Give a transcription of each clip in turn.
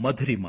Madhurima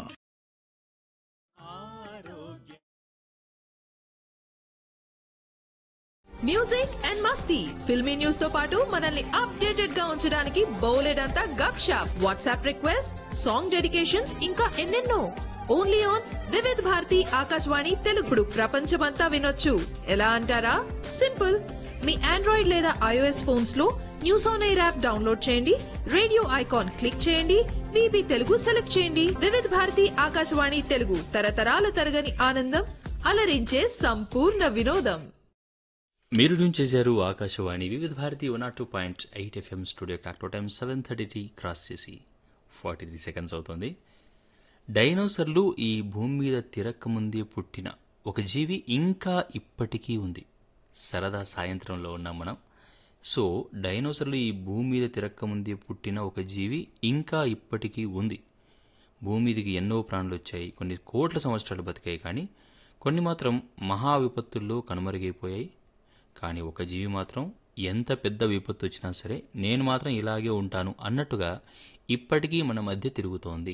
music and మస్తీ filmy news తో పాటు మనల్ని అప్డేటెడ్ గా ఉంచడానికి బోలెడంతా gupshup WhatsApp request song dedications ఇంకా ఎన్నెన్నో ఓన్లీ ఆన్ వివిధ్ భారతి ఆకాశవాణి తెలుగుడు ప్రపంచమంతా వినొచ్చు ఎలా అంటారా సింపుల్ మీ ఆండ్రాయిడ్ లేదా ఐఓఎస్ ఫోన్స్ లో news on air app download చేయండి రేడియో ఐకాన్ క్లిక్ చేయండి విబి తెలుగు సెలెక్ట్ చేయండి వివిధ్ భారతి ఆకాశవాణి తెలుగు తరతరాల తరగని ఆనందం అలరించే సంపూర్ణ వినోదం మీరు ట్యూన్ చేశారు Akashvani Vividh Bharati one nought two point eight FM studio clock time seven thirty cross చేసి ఫార్టీ త్రీ సెకండ్స్ అవుతుంది డైనోసర్లు ఈ భూమి మీద తిరక్కముందే పుట్టిన ఒక జీవి ఇంకా ఇప్పటికీ ఉంది సరదా సాయంత్రంలో ఉన్నాం మనం సో డైనోసర్లు ఈ భూమి మీద తిరక్కముందే పుట్టిన ఒక జీవి ఇంకా ఇప్పటికీ ఉంది భూమి మీదకి ఎన్నో ప్రాణులు వచ్చాయి కొన్ని కోట్ల సంవత్సరాలు బతికాయి కానీ కొన్ని మాత్రం మహా విపత్తుల్లో కనుమరుగైపోయాయి కానీ ఒక జీవి మాత్రం ఎంత పెద్ద విపత్తు వచ్చినా సరే నేను మాత్రం ఇలాగే ఉంటాను అన్నట్టుగా ఇప్పటికీ మన మధ్య తిరుగుతోంది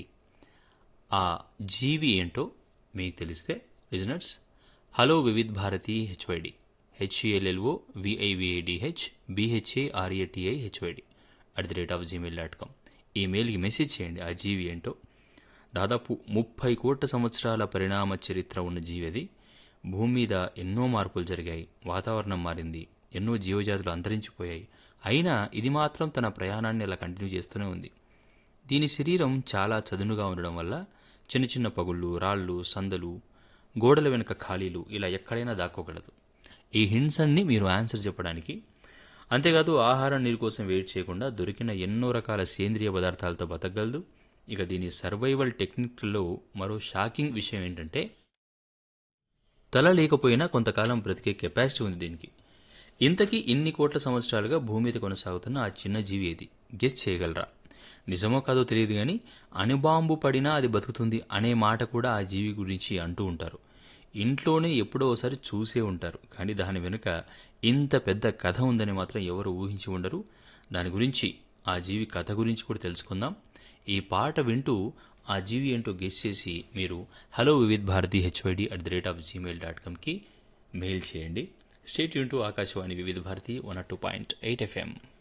ఆ జీవి ఏంటో మీకు తెలిస్తే listeners hello Vividh Bharati HYD HELLO విఐవిఐడిహెచ్ BHARATI HYD at the rate of Gmail dot com ఈ మెయిల్కి మెసేజ్ చేయండి ఆ జీవి ఏంటో దాదాపు ముప్పై కోట్ల సంవత్సరాల పరిణామ చరిత్ర ఉన్న జీవి అది భూమి మీద ఎన్నో మార్పులు జరిగాయి వాతావరణం మారింది ఎన్నో జీవజాతులు అంతరించిపోయాయి అయినా ఇది మాత్రం తన ప్రయాణాన్ని అలా కంటిన్యూ చేస్తూనే ఉంది దీని శరీరం చాలా చదునుగా ఉండడం వల్ల చిన్న చిన్న పగుళ్ళు రాళ్ళు సందలు గోడల వెనుక ఖాళీలు ఇలా ఎక్కడైనా దాక్కోగలదు ఈ హింట్స్ అన్ని మీరు ఆన్సర్ చెప్పడానికి అంతేకాదు ఆహారం నీరు కోసం వెయిట్ చేయకుండా దొరికిన ఎన్నో రకాల సేంద్రియ పదార్థాలతో బతకగలదు ఇక దీని సర్వైవల్ టెక్నిక్లో మరో షాకింగ్ విషయం ఏంటంటే తల లేకపోయినా కొంతకాలం బ్రతికే కెపాసిటీ ఉంది దీనికి ఇంతకీ ఇన్ని కోట్ల సంవత్సరాలుగా భూమి మీద కొనసాగుతున్న ఆ చిన్న జీవి ఏది గెస్ చేయగలరా నిజమో కాదో తెలియదు కానీ అణుబాంబు పడినా అది బతుకుతుంది అనే మాట కూడా ఆ జీవి గురించి అంటూ ఉంటారు ఇంట్లోనే ఎప్పుడో ఒకసారి చూసే ఉంటారు కానీ దాని వెనుక ఇంత పెద్ద కథ ఉందని మాత్రం ఎవరు ఊహించి ఉండరు దాని గురించి ఆ జీవి కథ గురించి కూడా తెలుసుకుందాం ఈ పాట వింటూ ఆ జీవి ఏంటో గెస్ చేసి మీరు hello Vividh Bharati HYD at the rate of Gmail dot కామ్కి మెయిల్ చేయండి stay tuned to Akashvani Vividh Bharati one two point eight FM